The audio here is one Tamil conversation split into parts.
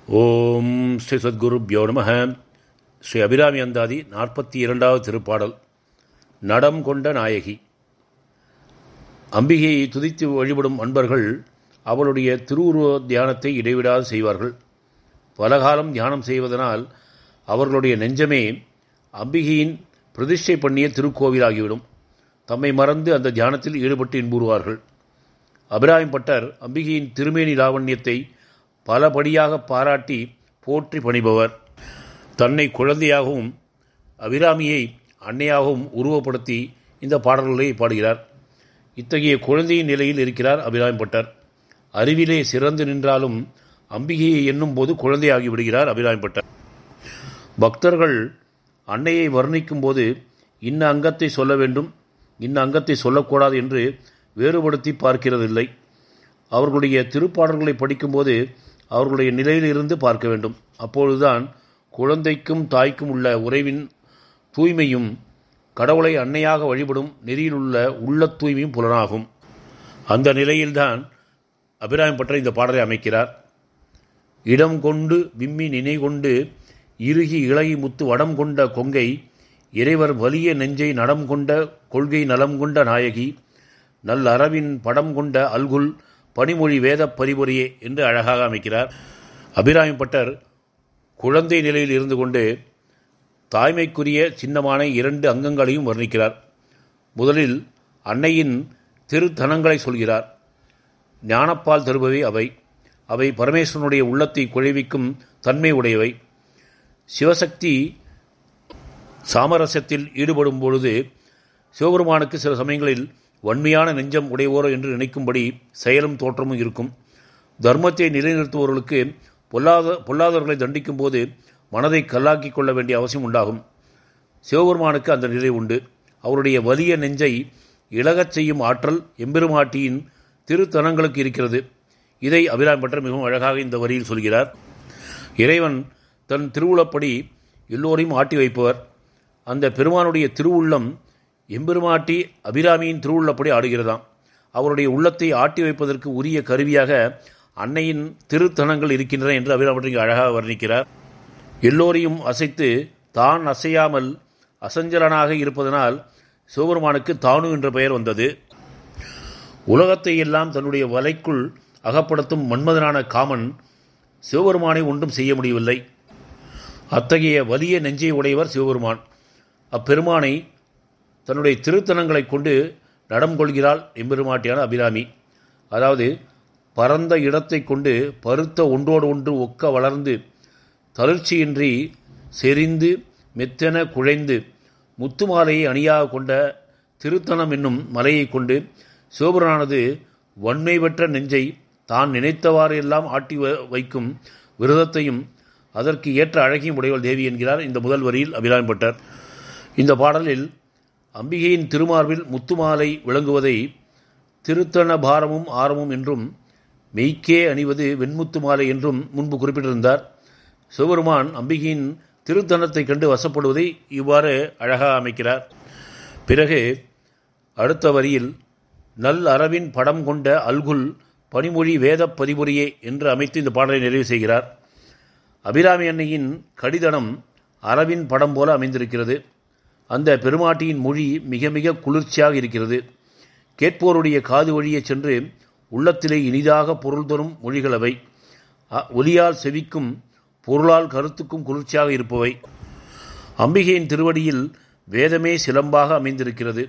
ஓம் ஸ்ரீ சத்குருப்யோ நம ஸ்ரீ அபிராமி அந்தாதி நாற்பத்தி இரண்டாவது திருப்பாடல் நடம் கொண்ட நாயகி அம்பிகையை துதித்து வழிபடும் அன்பர்கள் அவளுடைய திருவுருவ தியானத்தை இடைவிடாது செய்வார்கள் பலகாலம் தியானம் செய்வதனால் அவர்களுடைய நெஞ்சமே அம்பிகையின் பிரதிஷ்டை பண்ணிய திருக்கோவிலாகிவிடும் தம்மை மறந்து அந்த தியானத்தில் ஈடுபட்டு இன்புறுவார்கள் அபிராமி பட்டர் அம்பிகையின் திருமேனி லாவண்யத்தை பலபடியாக பாராட்டி போற்றி பணிபவர் தன்னை குழந்தையாகவும் அபிராமியை அன்னையாகவும் உருவப்படுத்தி இந்த பாடல்களை பாடுகிறார் இத்தகைய குழந்தையின் நிலையில் இருக்கிறார் அபிராமி பட்டர் அறிவிலே சிறந்து நின்றாலும் அம்பிகையை எண்ணும் போது குழந்தையாகி விடுகிறார் அபிராமி பட்டர் பக்தர்கள் அன்னையை வர்ணிக்கும் போது இன்ன அங்கத்தை சொல்ல வேண்டும் இன்ன அங்கத்தை சொல்லக்கூடாது என்று வேறுபடுத்தி பார்க்கிறதில்லை அவர்களுடைய திருப்பாடல்களை படிக்கும்போது அவர்களுடைய நிலையிலிருந்து பார்க்க வேண்டும் அப்பொழுதுதான் குழந்தைக்கும் தாய்க்கும் உள்ள உறவின் தூய்மையும் கடவுளை அன்னையாக வழிபடும் நெறியிலுள்ள உள்ள தூய்மையும் புலனாகும் அந்த நிலையில்தான் அபிராமி பற்ற இந்த பாடலை அமைக்கிறார் இடம் கொண்டு விம்மி நினை கொண்டு இறுகி இளகி முத்து வடம் கொண்ட கொங்கை இறைவர் வலிய நெஞ்சை நடம் கொண்ட கொள்கை நலம் கொண்ட நாயகி நல் அரவின் படம் கொண்ட அல்குல் பனிமொழி வேத பரிபுரையே என்று அழகாக அமைக்கிறார் அபிராமி பட்டர் குழந்தை நிலையில் இருந்து கொண்டு தாய்மைக்குரிய சின்னமான இரண்டு அங்கங்களையும் வர்ணிக்கிறார் முதலில் அன்னையின் திருத்தனங்களை சொல்கிறார் ஞானப்பால் தருபவை அவை அவை பரமேஸ்வரனுடைய உள்ளத்தை குழைவிக்கும் தன்மை உடையவை சிவசக்தி சாமரஸ்யத்தில் ஈடுபடும் பொழுது சிவபெருமானுக்கு சில சமயங்களில் வன்மையான நெஞ்சம் உடையவோரோ என்று நினைக்கும்படி செயலும் தோற்றமும் இருக்கும் தர்மத்தை நிலைநிறுத்துபவர்களுக்கு பொல்லாத பொல்லாதவர்களை தண்டிக்கும் போது மனதை கல்லாக்கிக் கொள்ள வேண்டிய அவசியம் உண்டாகும் சிவபெருமானுக்கு அந்த நிலை உண்டு அவருடைய வலிய நெஞ்சை இழகச் செய்யும் ஆற்றல் எம்பெருமாட்டியின் திருத்தனங்களுக்கு இருக்கிறது இதை அபிராமி பட்டர் மிகவும் அழகாக இந்த வரியில் சொல்கிறார் இறைவன் தன் திருவுளப்படி எல்லோரையும் ஆட்டி வைப்பவர் அந்த பெருமானுடைய திருவுள்ளம் எம்பெருமாட்டி அபிராமியின் திருவுள்ளப்படி ஆடுகிறதாம் அவருடைய உள்ளத்தை ஆட்டி வைப்பதற்கு உரிய கருவியாக அன்னையின் திருத்தனங்கள் இருக்கின்றன என்று அபிராமி அழகாக வர்ணிக்கிறார் எல்லோரையும் அசைத்து தான் அசையாமல் அசஞ்சலனாக இருப்பதனால் சிவபெருமானுக்கு தானு என்ற பெயர் வந்தது உலகத்தை எல்லாம் தன்னுடைய வலைக்குள் அகப்படுத்தும் மன்மதனான காமன் சிவபெருமானை ஒன்றும் செய்ய முடியவில்லை அத்தகைய வலிய நெஞ்சை உடையவர் சிவபெருமான் அப்பெருமானை தன்னுடைய திருத்தனங்களை கொண்டு நடம் கொள்கிறாள் எம்பெருமாட்டியான அபிராமி அதாவது பரந்த இடத்தை கொண்டு பருத்த ஒன்றோடு ஒன்று ஒக்க வளர்ந்து தளர்ச்சியின்றி செறிந்து மெத்தென குழைந்து முத்துமாலையை அணியாக கொண்ட திருத்தனம் என்னும் மலையை கொண்டு சிவபுரானது வன்மை பெற்ற நெஞ்சை தான் நினைத்தவாறு எல்லாம் ஆட்டி வைக்கும் விரதத்தையும் அதற்கு ஏற்ற அழகியும் உடையவள் தேவி என்கிறார் இந்த முதல் வரியில் அபிராமி பட்டர் இந்த பாடலில் அம்பிகையின் திருமார்பில் முத்துமாலை விளங்குவதை திருத்தண பாரமும் ஆரமும் என்றும் மெய்க்கே அணிவது வெண்முத்து மாலை என்றும் முன்பு குறிப்பிட்டிருந்தார் சிவபெருமான் அம்பிகையின் திருத்தணத்தை கண்டு வசப்படுவதை இவ்வாறு அழகாக அமைக்கிறார் பிறகு அடுத்த வரியில் நல் அரவின் படம் கொண்ட அல்குல் பனிமொழி வேத பதிபுரியே என்று அமைத்து இந்த பாடலை நிறைவு செய்கிறார் அபிராமி அன்னையின் கடிதனம் அரவின் படம் போல அமைந்திருக்கிறது அந்த பெருமாட்டியின் மொழி மிக மிக குளிர்ச்சியாக இருக்கிறது கேட்போருடைய காது வழியே சென்று உள்ளத்திலே இனிதாக பொருள் தரும் மொழிகளவை ஒலியால் செவிக்கும் பொருளால் கருத்துக்கும் குளிர்ச்சியாக இருப்பவை அம்பிகையின் திருவடியில் வேதமே சிலம்பாக அமைந்திருக்கிறது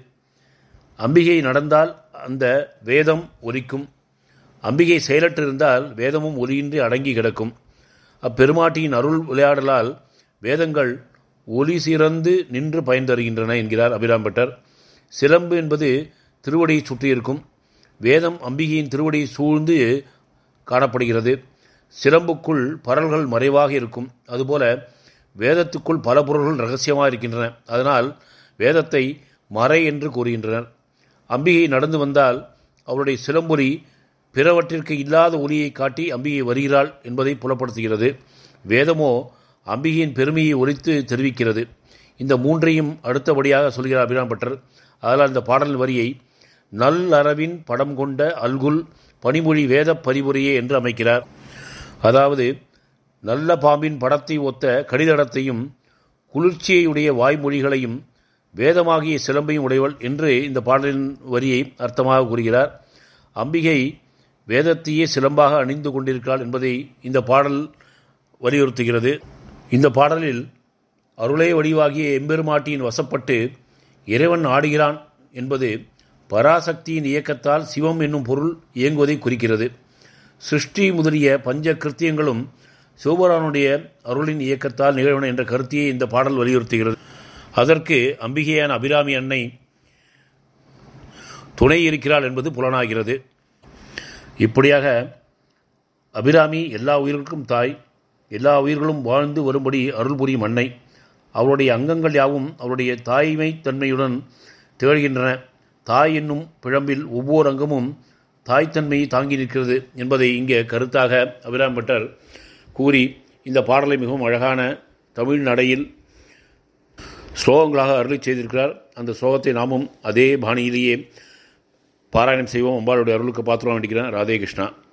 அம்பிகை நடந்தால் அந்த வேதம் ஒலிக்கும் அம்பிகை செயலற்றிருந்தால் வேதமும் ஒலியின்றி அடங்கி கிடக்கும் அப்பெருமாட்டியின் அருள் விளையாடலால் வேதங்கள் ஒலி சிறந்து நின்று பயன் தருகின்றன என்கிறார் அபிராம்பட்டர் சிலம்பு என்பது திருவடியை சுற்றியிருக்கும் வேதம் அம்பிகையின் திருவடியை சூழ்ந்து காணப்படுகிறது சிலம்புக்குள் பரல்கள் மறைவாக இருக்கும் அதுபோல வேதத்துக்குள் பல பொருள்கள் ரகசியமாக இருக்கின்றன அதனால் வேதத்தை மறை என்று கூறுகின்றனர் அம்பிகை நடந்து வந்தால் அவருடைய சிலம்பொலி பிறவற்றிற்கு இல்லாத ஒலியை காட்டி அம்பிகை வருகிறாள் என்பதை புலப்படுத்துகிறது வேதமோ அம்பிகையின் பெருமையை ஒழித்து தெரிவிக்கிறது இந்த மூன்றையும் அடுத்தபடியாக சொல்கிறார் அபிராம் பட்டர் அதனால் இந்த பாடல் வரியை நல் அரவின் படம் கொண்ட அல்குல் பனிமொழி வேத பரிபுரையே என்று அமைக்கிறார் அதாவது நல்ல பாம்பின் படத்தை ஒத்த கடிதடத்தையும் குளிர்ச்சியுடைய வாய்மொழிகளையும் வேதமாகிய சிலம்பையும் உடையவள் என்று இந்த பாடலின் வரியை அர்த்தமாக கூறுகிறார் அம்பிகை வேதத்தையே சிலம்பாக அணிந்து கொண்டிருக்கிறாள் என்பதை இந்த பாடல் வலியுறுத்துகிறது இந்த பாடலில் அருளே வடிவாகிய எம்பெருமாட்டியின் வசப்பட்டு இறைவன் ஆடுகிறான் என்பது பராசக்தியின் இயக்கத்தால் சிவம் என்னும் பொருள் இயங்குவதை குறிக்கிறது சிருஷ்டி முதலிய பஞ்ச கிருத்தியங்களும் சிவபுரானுடைய அருளின் இயக்கத்தால் நிகழ்வன என்ற கருத்தையே இந்த பாடல் வலியுறுத்துகிறது அதற்கு அம்பிகையான அபிராமி அன்னை துணை இருக்கிறாள் என்பது புலனாகிறது இப்படியாக அபிராமி எல்லா உயிர்களுக்கும் தாய் எல்லா உயிர்களும் வாழ்ந்து வரும்படி அருள் புரியும் அன்னை அவருடைய அங்கங்கள் யாவும் அவருடைய தாய்மை தன்மையுடன் திகழ்கின்றன தாய் என்னும் பிழம்பில் ஒவ்வொரு அங்கமும் தாய்த்தன்மையை தாங்கி நிற்கிறது என்பதை இங்கே கருத்தாக அபிராம் பட்டர் கூறி இந்த பாடலை மிகவும் அழகான தமிழ் நடையில் ஸ்லோகங்களாக அருளி செய்திருக்கிறார் அந்த ஸ்லோகத்தை நாமும் அதே பாணியிலேயே பாராயணம் செய்வோம் அம்பாளுடைய அருளுக்கு பாத்திரம் வேண்டிக்கிறேன் ராதே கிருஷ்ணா